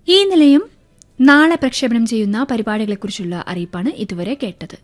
ഈ നിലയം നാളെ പ്രക്ഷേപണം ചെയ്യുന്ന പരിപാടികളെക്കുറിച്ചുള്ള അറിയിപ്പാണ് ഇതുവരെ കേട്ടത്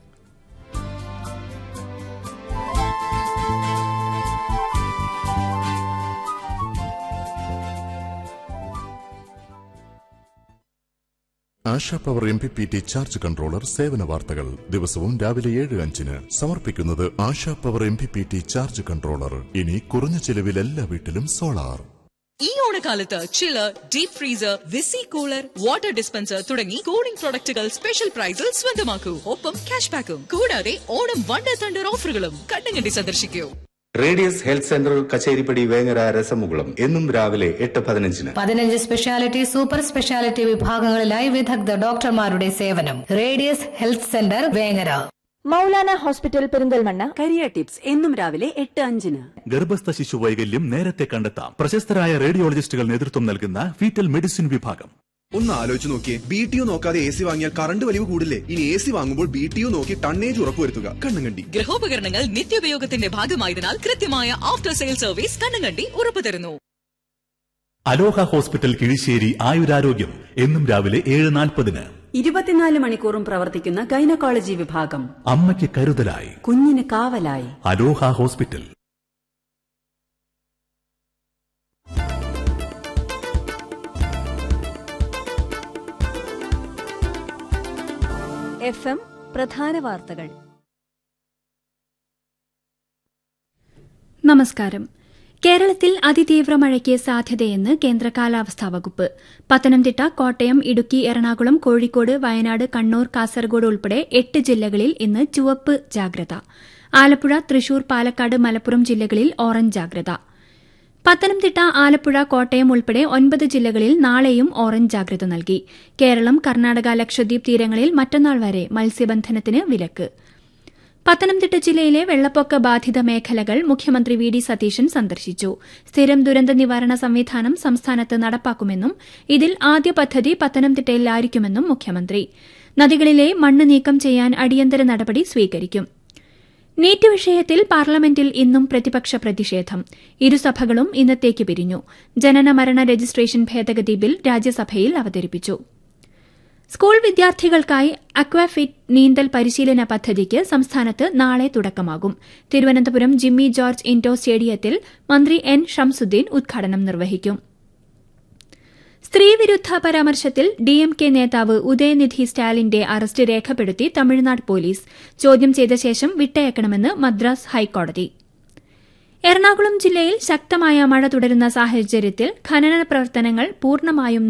Asha power M P P T charge controller സേവന വാർത്തകൾ ദിവസവും രാവിലെ ഏഴ് അഞ്ചിന് സമർപ്പിക്കുന്നത് Asha power M P P T charge controller ഇനി കുറഞ്ഞ ചെലവിൽ എല്ലാ വീട്ടിലും സോളാർ ഈ ഓണക്കാലത്ത് chiller deep freezer visi cooler water dispenser തുടങ്ങി കൂളിംഗ് പ്രൊഡക്റ്റുകൾ സ്പെഷ്യൽ പ്രൈസിൽ സ്വന്തമാക്കൂ ഒപ്പം ക്യാഷ് ബാക്കും കൂടാതെ ഓണം വണ്ടർ തണ്ടർ ഓഫറുകളും കണ്ണുകണ്ടി സന്ദർശിക്കൂ Radius health centre Kacheripadi Vengara രസമുകുളം എന്നും രാവിലെ എട്ട് പതിനഞ്ചിന് പതിനഞ്ച് സ്പെഷ്യാലിറ്റി സൂപ്പർ സ്പെഷ്യാലിറ്റി വിഭാഗങ്ങളിലായി വിദഗ്ധ ഡോക്ടർമാരുടെ സേവനം Radius health centre Vengara Maulana hospital Perinthalmanna career tips എന്നും രാവിലെ എട്ട് അഞ്ചിന് ഗർഭസ്ഥ ശിശു വൈകല്യം നേരത്തെ കണ്ടെത്താം പ്രശസ്തരായ റേഡിയോളജിസ്റ്റുകൾ നേതൃത്വം നൽകുന്ന ഫീറ്റൽ മെഡിസിൻ വിഭാഗം ഒന്ന് ആലോചിച്ച് നോക്കിയേ ബി ടി യു നോക്കാതെ എ സി വാങ്ങിയാൽ കറണ്ട് വലിവ് കൂടില്ലേ ഇനി എ സി വാങ്ങുമ്പോൾ ബി ടി യു നോക്കി ടണ്ണേജ് ഉറപ്പുവരുത്തുക കണ്ണുകണ്ടി ഗൃഹോപകരണങ്ങൾ നിത്യോപയോഗത്തിന്റെ ഭാഗമായതിനാൽ കൃത്യമായ ആഫ്റ്റർ സെയിൽ സർവീസ് കണ്ണുകണ്ടി ഉറപ്പു തരുന്നു അലോഹ ഹോസ്പിറ്റൽ കിഴിശ്ശേരി ആയുരാരോഗ്യം എന്നും രാവിലെ ഏഴ് നാൽപ്പതിന് ഇരുപത്തിനാല് മണിക്കൂറും പ്രവർത്തിക്കുന്ന ഗൈനക്കോളജി വിഭാഗം അമ്മയ്ക്ക് കരുതലായി കുഞ്ഞിന് കാവലായി അലോഹ ഹോസ്പിറ്റൽ എഫ് എം പ്രധാന വാർത്തകൾ നമസ്കാരം കേരളത്തിൽ അതിതീവ്ര മഴയ്ക്ക് സാധ്യതയെന്ന് കേന്ദ്ര കാലാവസ്ഥാ വകുപ്പ് പത്തനംതിട്ട കോട്ടയം ഇടുക്കി എറണാകുളം കോഴിക്കോട് വയനാട് കണ്ണൂർ കാസർഗോഡ് ഉൾപ്പെടെ എട്ട് ജില്ലകളിൽ ഇന്ന് ചുവപ്പ് ജാഗ്രത ആലപ്പുഴ തൃശൂർ പാലക്കാട് മലപ്പുറം ജില്ലകളിൽ ഓറഞ്ച് ജാഗ്രത പത്തനംതിട്ട ആലപ്പുഴ കോട്ടയം ഉൾപ്പെടെ ഒൻപത് ജില്ലകളിൽ നാളെയും ഓറഞ്ച് ജാഗ്രത നൽകി കേരളം കർണാടക ലക്ഷദ്വീപ് തീരങ്ങളിൽ മറ്റന്നാൾ വരെ മത്സ്യബന്ധനത്തിന് വിലക്ക് പത്തനംതിട്ട ജില്ലയിലെ വെള്ളപ്പൊക്ക ബാധിത മേഖലകൾ മുഖ്യമന്ത്രി വി ഡി സതീശൻ സന്ദർശിച്ചു സ്ഥിരം ദുരന്ത നിവാരണ സംവിധാനം സംസ്ഥാനത്ത് നടപ്പാക്കുമെന്നും ഇതിൽ ആദ്യ പദ്ധതി പത്തനംതിട്ടയിലായിരിക്കുമെന്നും മുഖ്യമന്ത്രി നദികളിലെ മണ്ണ് നീക്കം ചെയ്യാൻ അടിയന്തര നടപടി സ്വീകരിക്കും നീറ്റ് വിഷയത്തിൽ പാർലമെന്റിൽ ഇന്നും പ്രതിപക്ഷ പ്രതിഷേധം ഇരുസഭകളും ഇന്നത്തേക്ക് പിരിഞ്ഞു ജനന മരണ രജിസ്ട്രേഷൻ ഭേദഗതി ബിൽ രാജ്യസഭയിൽ അവതരിപ്പിച്ചു സ്കൂൾ വിദ്യാർത്ഥികൾക്കായി അക്വാഫിറ്റ് നീന്തൽ പരിശീലന പദ്ധതിക്ക് സംസ്ഥാനത്ത് നാളെ തുടക്കമാകും തിരുവനന്തപുരം ജിമ്മി ജോർജ് ഇൻഡോർ സ്റ്റേഡിയത്തിൽ മന്ത്രി എൻ ഷംസുദ്ദീൻ ഉദ്ഘാടനം നിർവഹിക്കും സ്ത്രീവിരുദ്ധ പരാമർശത്തിൽ ഡിഎംകെ നേതാവ് ഉദയനിധി സ്റ്റാലിന്റെ അറസ്റ്റ് രേഖപ്പെടുത്തി തമിഴ്നാട് പോലീസ് ചോദ്യം ചെയ്ത ശേഷം വിട്ടയക്കണമെന്ന് മദ്രാസ് ഹൈക്കോടതി എറണാകുളം ജില്ലയിൽ ശക്തമായ മഴ തുടരുന്ന സാഹചര്യത്തിൽ ഖനന പ്രവർത്തനങ്ങൾ പൂർണ്ണമായും